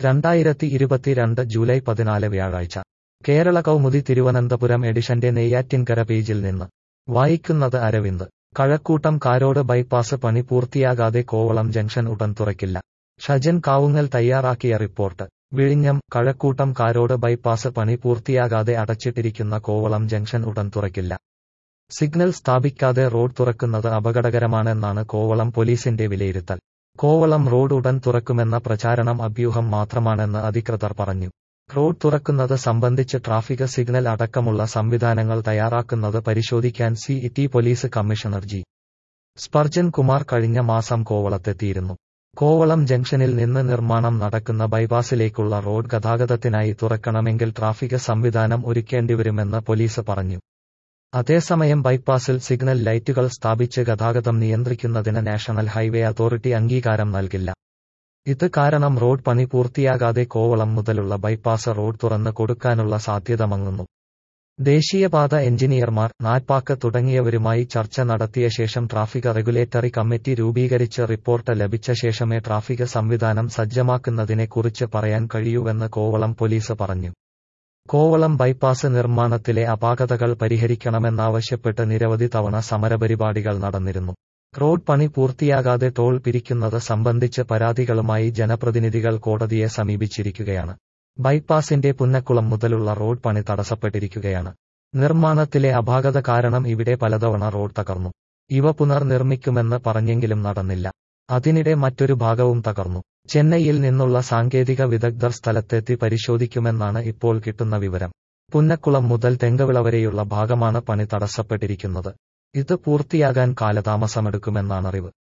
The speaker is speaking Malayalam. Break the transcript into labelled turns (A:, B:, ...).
A: രണ്ടായിരത്തി ഇരുപത്തിരണ്ട് ജൂലൈ പതിനാല് വ്യാഴാഴ്ച കേരള കൗമുദി തിരുവനന്തപുരം എഡിഷന്റെ നെയ്യാറ്റിൻകര പേജിൽ നിന്ന് വായിക്കുന്നത് അരവിന്ദ് കഴക്കൂട്ടം കാരോട് ബൈപ്പാസ് പണി പൂർത്തിയാകാതെ കോവളം ജംഗ്ഷൻ ഉടൻ തുറക്കില്ല ഷജൻ കാവുങ്ങൽ തയ്യാറാക്കിയ റിപ്പോർട്ട് വിഴിഞ്ഞം കഴക്കൂട്ടം കാരോട് ബൈപ്പാസ് പണി പൂർത്തിയാകാതെ അടച്ചിട്ടിരിക്കുന്ന കോവളം ജംഗ്ഷൻ ഉടൻ തുറക്കില്ല സിഗ്നൽ സ്ഥാപിക്കാതെ റോഡ് തുറക്കുന്നത് അപകടകരമാണെന്നാണ് കോവളം പോലീസിന്റെ വിലയിരുത്തൽ കോവളം റോഡ് ഉടൻ തുറക്കുമെന്ന പ്രചാരണം അഭ്യൂഹം മാത്രമാണെന്ന് അധികൃതർ പറഞ്ഞു റോഡ് തുറക്കുന്നത് സംബന്ധിച്ച് ട്രാഫിക് സിഗ്നൽ അടക്കമുള്ള സംവിധാനങ്ങൾ തയ്യാറാക്കുന്നത് പരിശോധിക്കാൻ city police commissioner G Sparjan Kumar കഴിഞ്ഞ മാസം കോവളത്തെത്തിയിരുന്നു കോവളം ജംഗ്ഷനിൽ നിന്ന് നിർമ്മാണം നടക്കുന്ന ബൈപ്പാസിലേക്കുള്ള റോഡ് ഗതാഗതത്തിനായി തുറക്കണമെങ്കിൽ ട്രാഫിക് സംവിധാനം ഒരുക്കേണ്ടിവരുമെന്ന് പോലീസ് പറഞ്ഞു അതേസമയം ബൈപ്പാസിൽ സിഗ്നൽ ലൈറ്റുകൾ സ്ഥാപിച്ച് ഗതാഗതം നിയന്ത്രിക്കുന്നതിന് നാഷണൽ ഹൈവേ അതോറിറ്റി അംഗീകാരം നൽകില്ല ഇത് കാരണം റോഡ് പണി പൂർത്തിയാകാതെ കോവളം മുതലുള്ള ബൈപ്പാസ് റോഡ് തുറന്ന് കൊടുക്കാനുള്ള സാധ്യത മങ്ങുന്നു ദേശീയപാത എഞ്ചിനീയർമാർ നാറ്റ്പാക്ക് തുടങ്ങിയവരുമായി ചർച്ച നടത്തിയ ശേഷം ട്രാഫിക് റെഗുലേറ്ററി കമ്മിറ്റി രൂപീകരിച്ച് റിപ്പോർട്ട് ലഭിച്ച ശേഷമേ ട്രാഫിക് സംവിധാനം സജ്ജമാക്കുന്നതിനെക്കുറിച്ച് പറയാൻ കഴിയൂവെന്ന് കോവളം പോലീസ് പറഞ്ഞു കോവളം ബൈപ്പാസ് നിർമ്മാണത്തിലെ അപാകതകൾ പരിഹരിക്കണമെന്നാവശ്യപ്പെട്ട് നിരവധി തവണ സമരപരിപാടികൾ നടന്നിരുന്നു റോഡ് പണി പൂർത്തിയാകാതെ ടോൾ പിരിക്കുന്നത് സംബന്ധിച്ച് പരാതികളുമായി ജനപ്രതിനിധികൾ കോടതിയെ സമീപിച്ചിരിക്കുകയാണ് ബൈപ്പാസിന്റെ പുന്നക്കുളം മുതലുള്ള റോഡ് പണി തടസ്സപ്പെട്ടിരിക്കുകയാണ് നിർമ്മാണത്തിലെ അപാകത കാരണം ഇവിടെ പലതവണ റോഡ് തകർന്നു ഇവ പുനർനിർമ്മിക്കുമെന്ന് പറഞ്ഞെങ്കിലും നടന്നില്ല അതിനിടെ മറ്റൊരു ഭാഗവും തകർന്നു ചെന്നൈയിൽ നിന്നുള്ള സാങ്കേതിക വിദഗ്ധർ സ്ഥലത്തെത്തി പരിശോധിക്കുമെന്നാണ് ഇപ്പോൾ കിട്ടുന്ന വിവരം പുന്നക്കുളം മുതൽ തെങ്കവിള വരെയുള്ള ഭാഗമാണ് പണി തടസ്സപ്പെട്ടിരിക്കുന്നത് ഇത് പൂർത്തിയാകാൻ കാലതാമസമെടുക്കുമെന്നാണറിവ്